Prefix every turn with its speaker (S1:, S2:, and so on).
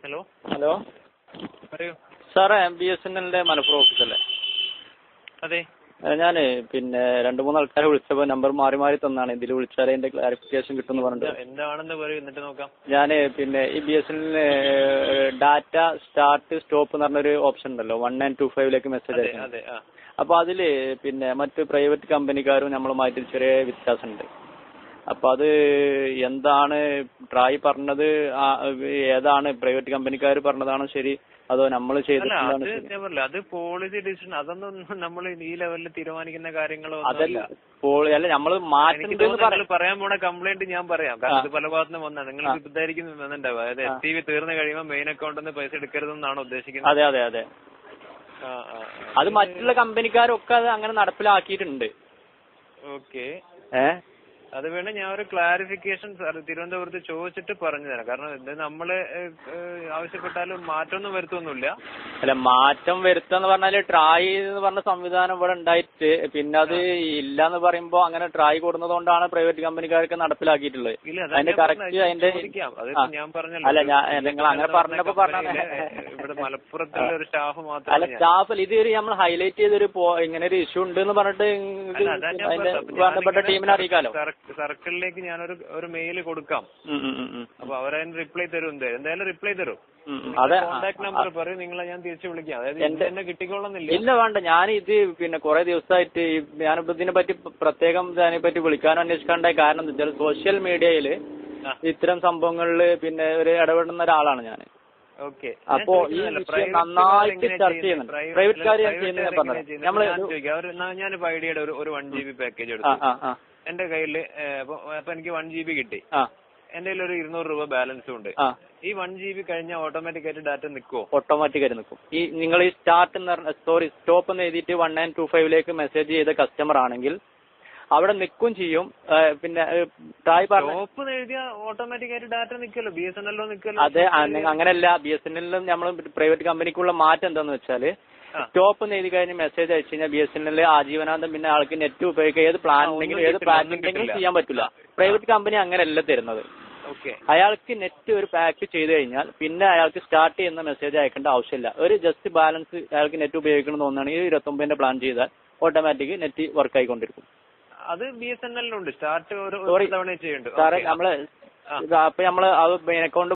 S1: Hello
S2: hello
S1: പറയൂ
S2: സാറേ B S N എല്ലിന്റെ മലപ്പുറം ഓഫീസല്ലേ
S1: അതെ
S2: ഞാൻ പിന്നെ രണ്ട് മൂന്ന് ആൾക്കാരെ വിളിച്ചപ്പോൾ നമ്പർ മാറി മാറി തന്നാണ് ഇതിൽ വിളിച്ചാലേ അതിന്റെ ക്ലാരിഫിക്കേഷൻ കിട്ടുമെന്ന്
S1: എന്താ-
S2: പറഞ്ഞിട്ട്
S1: എന്താണെന്ന് പറയൂ എന്നിട്ട് നോക്കാം
S2: ഞാൻ പിന്നെ ഈ B S N data start stop എന്ന് പറഞ്ഞൊരു ഓപ്ഷൻ ഉണ്ടല്ലോ വൺ നയൻ ടു ഫൈവിലേക്ക് മെസ്സേജ്
S1: അതെ
S2: അയക്കണം
S1: അതെ ആ
S2: അപ്പൊ അതില് പിന്നെ മറ്റ് പ്രൈവറ്റ് കമ്പനിക്കാരും നമ്മളുമായിട്ട് ചെറിയ വ്യത്യാസമുണ്ട് അപ്പൊ അത് എന്താണ് ട്രായ് പറഞ്ഞത് ആ- ഏതാണ് പ്രൈവറ്റ് കമ്പനിക്കാർ പറഞ്ഞതാണോ ശരി അതോ നമ്മൾ
S1: അല്ല
S2: ചെയ്തിട്ടുള്ളതാണോ
S1: അത്
S2: ശരി
S1: ഞാൻ പറഞ്ഞില്ല അത് പോളിസി ഡിസിഷൻ അതൊന്നും നമ്മൾ ഈ ലെവലിൽ തീരുമാനിക്കുന്ന കാര്യങ്ങളോ
S2: അതല്ല
S1: ഒന്നുമല്ല
S2: ഇപ്പോൾ അല്ല നമ്മൾ
S1: എനിക്ക്
S2: മാറ്റുന്നുണ്ട്
S1: തോന്നുന്നു നിങ്ങൾ പറയാൻ പോണ കംപ്ലൈന്റ് ഞാൻ പറയാം കാരണം
S2: ആ.
S1: ഇത് പല ഭാഗത്തുനിന്ന് വന്ന നിങ്ങൾക്ക് ഇതായിരിക്കും വന്നിട്ടുണ്ടാവുക അതായത് എസ് ടി വി തീർന്നു കഴിയുമ്പോൾ മെയിൻ അക്കൗണ്ടിൽ നിന്ന് പൈസ എടുക്കരുതെന്നാണ് ഉദ്ദേശിക്കുന്നത്
S2: അതെ അതെ അതെ
S1: ആ ആ
S2: അത് മറ്റുള്ള കമ്പനിക്കാരൊക്കെ അത് അങ്ങനെ നടപ്പിലാക്കിയിട്ടുണ്ട്
S1: ഓക്കെ
S2: ഏഹ്
S1: അത് വേണേ ഞാൻ ഒരു ക്ലാരിഫിക്കേഷൻ സാർ തിരുവനന്തപുരത്ത് ചോദിച്ചിട്ട് പറഞ്ഞു തരാം കാരണം ഇത് നമ്മള് ഏഹ്, ഏഹ്, ആവശ്യപ്പെട്ടാലും മാറ്റമൊന്നും വരുത്തൊന്നുമില്ല
S2: അല്ല മാറ്റം വരുത്താന്ന് പറഞ്ഞാല് ട്രായ് എന്ന് പറഞ്ഞ സംവിധാനം ഇവിടെ ഉണ്ടായിട്ട് പിന്നെ അത് ഇല്ല എന്ന് പറയുമ്പോ അങ്ങനെ ട്രായ് കൊടുക്കുന്നത് കൊണ്ടാണ് പ്രൈവറ്റ് കമ്പനിക്കാർക്ക് നടപ്പിലാക്കിയിട്ടുള്ളത്
S1: ഇല്ല അതാ
S2: അതിന്റെ
S1: ഞാൻ
S2: കറക്റ്റ്
S1: പറഞ്ഞത്.
S2: അതിന്റെ
S1: ചോദിക്കാം അത്
S2: ആ.
S1: ഞാൻ പറഞ്ഞല്ലോ
S2: അല്ല ഞാൻ
S1: ഇത്
S2: നിങ്ങൾ അങ്ങനെ
S1: നടന്ന
S2: പറഞ്ഞപ്പോ പറഞ്ഞ
S1: കമ്പനിയിലെ, ഏഹ്, ഇവിടെ മലപ്പുറത്തുള്ള ഒരു സ്റ്റാഫ്
S2: അല്ല
S1: മാത്രമല്ല ഞാൻ
S2: സ്റ്റാഫ് ഇത് ഒരു നമ്മൾ ഹൈലൈറ്റ് ചെയ്തൊരു പോ- ഇങ്ങനെ ഒരു ഇഷ്യൂ ഉണ്ട് എന്ന് പറഞ്ഞിട്ട്
S1: അല്ല, അതാ ഞാൻ
S2: അതിന്റെ
S1: പറഞ്ഞത്. അപ്പൊ
S2: ബന്ധപ്പെട്ട
S1: ഞാനിങ്ങനെ
S2: ടീമിനെ അറിയിക്കാലോ
S1: സർക്കിൾ- സർക്കിളിലേക്ക് ഞാനൊരു ഒരു മെയിൽ കൊടുക്കാം
S2: ഉം, ഉം, ഉം, ഉം.
S1: അപ്പൊ അവരതിന് റിപ്ലൈ തരും എന്തായാലും എന്തായാലും റിപ്ലൈ തരും
S2: ഉം, ഉം. അതെ
S1: കോൺടാക്ട് നമ്പർ പറയും നിങ്ങളെ ഞാൻ തിരിച്ചു വിളിക്കാം അതായത് ഇത്
S2: എന്റെ-
S1: തന്നെ കിട്ടിക്കൊള്ളുന്നില്ല
S2: ഇല്ല വേണ്ട ഞാൻ ഇത് പിന്നെ കുറെ ദിവസമായിട്ട് ഈ ഞാനിപ്പോ ഇതിനെ പറ്റി പ്രത്യേകം ഇതിനെ പറ്റി വിളിക്കാനും അന്വേഷിക്കാണ്ടായ കാരണം എന്താ വെച്ചാൽ സോഷ്യൽ മീഡിയയിൽ
S1: ആ.
S2: ഇത്തരം സംഭവങ്ങളിൽ പിന്നെ ഒരു ഇടപെടുന്ന ഒരാളാണ് ഞാൻ
S1: ഓക്കെ
S2: അപ്പോ ഈ വിഷയം നന്നായിട്ട് ചർച്ച ചെയ്യുന്നുണ്ട്. പ്രൈവറ്റ് കാര്യം ചെയ്യുന്നത് ഞാൻ പറഞ്ഞത്. നമ്മള് ഒരു-
S1: ഞാനിപ്പോ ഐഡിയയുടെ ഒരു ഒരു വൺ ജി ബി പാക്കേജ്
S2: ആ
S1: എടുത്തു
S2: ആ ആ
S1: എന്റെ കയ്യിൽ അപ്പൊ എനിക്ക് വൺ ജി ബി കിട്ടി
S2: ആ
S1: എന്റെ കയ്യിൽ ഒരു ഇരുന്നൂറ് രൂപ ബാലൻസും ഉണ്ട്
S2: ആ
S1: ഈ വൺ ജി ബി കഴിഞ്ഞാൽ ഓട്ടോമാറ്റിക് ആയിട്ട് ഡാറ്റ നിൽക്കുവോ
S2: ഓട്ടോമാറ്റിക് ആയിട്ട് നിൽക്കും ഈ നിങ്ങൾ ഈ സ്റ്റാർട്ട് എന്ന് പറഞ്ഞ സോറി സ്റ്റോപ്പ് എന്ന് എഴുതിയിട്ട് വൺ നയൻ ടു ഫൈവിലേക്ക് മെസ്സേജ് ചെയ്ത കസ്റ്റമർ ആണെങ്കിൽ അവിടെ നിൽക്കും ചെയ്യും ആ, പിന്നെ ട്രായ് പറഞ്ഞ
S1: സ്റ്റോപ്പ് എഴുതിയ ഓട്ടോമാറ്റിക് ആയിട്ട് ഡാറ്റ നിൽക്കുമല്ലോ ബി എസ് എൻ എല്ലോ നിൽക്കുമല്ലോ
S2: അതെ അ- അങ്ങനെയല്ല ബി എസ് എൻ എല്ലിലും നമ്മൾ പ്രൈവറ്റ് കമ്പനിക്കുള്ള മാറ്റം എന്താന്ന് വെച്ചാല്
S1: ആ.
S2: സ്റ്റോപ്പ് എന്ന് എഴുതി കഴിഞ്ഞ് മെസ്സേജ് അയച്ചു കഴിഞ്ഞാൽ ബി എസ് എൻ എൽ ആജീവനാന്തം പിന്നെ ആൾക്ക് നെറ്റ് ഉപയോഗിക്കുക ഏത് പ്ലാൻ
S1: ആ, ഒന്നും
S2: ഉണ്ടെങ്കിലും ഏത്
S1: കിട്ടില്ല,
S2: പാക്ക്
S1: ഒന്നും
S2: ഉണ്ടെങ്കിലും
S1: കിട്ടില്ല.
S2: ചെയ്യാൻ പറ്റില്ല പ്രൈവറ്റ് കമ്പനി അങ്ങനെയല്ല തരുന്നത്
S1: ഓക്കെ
S2: അയാൾക്ക് നെറ്റ് ഒരു പാക്ക് ചെയ്ത് കഴിഞ്ഞാൽ പിന്നെ അയാൾക്ക് സ്റ്റാർട്ട് ചെയ്യുന്ന മെസ്സേജ് അയക്കേണ്ട ആവശ്യമില്ല ഒരു ജസ്റ്റ് ബാലൻസ് അയാൾക്ക് നെറ്റ് ഉപയോഗിക്കണം എന്ന് തോന്നുകയാണെങ്കിൽ ഇരുപത്തൊമ്പതിന്റെ പ്ലാൻ ചെയ്താൽ ഓട്ടോമാറ്റിക് നെറ്റ് വർക്ക് ആയിക്കൊണ്ടിരിക്കും
S1: അത് ബി എസ് എൻ എല്ലുണ്ട് സ്റ്റാർട്ട് ഒരു
S2: Sorry.
S1: ഒരു തവണ ചെയ്യുന്നുണ്ട്
S2: സാറേ
S1: Okay.
S2: നമ്മള്
S1: ആ.
S2: അപ്പൊ നമ്മള് അത് മെയിൻ അക്കൗണ്ട്